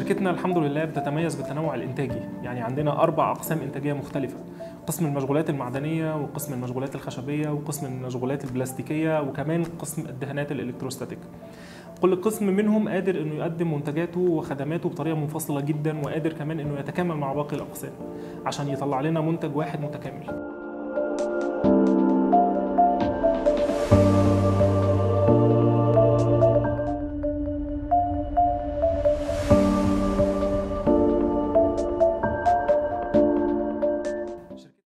شركتنا الحمد لله بتتميز بالتنوع الانتاجي يعني عندنا اربع اقسام انتاجيه مختلفه قسم المشغولات المعدنيه وقسم المشغولات الخشبيه وقسم المشغولات البلاستيكيه وكمان قسم الدهانات الالكتروستاتيك كل قسم منهم قادر انه يقدم منتجاته وخدماته بطريقه منفصله جدا وقادر كمان انه يتكامل مع باقي الاقسام عشان يطلع لنا منتج واحد متكامل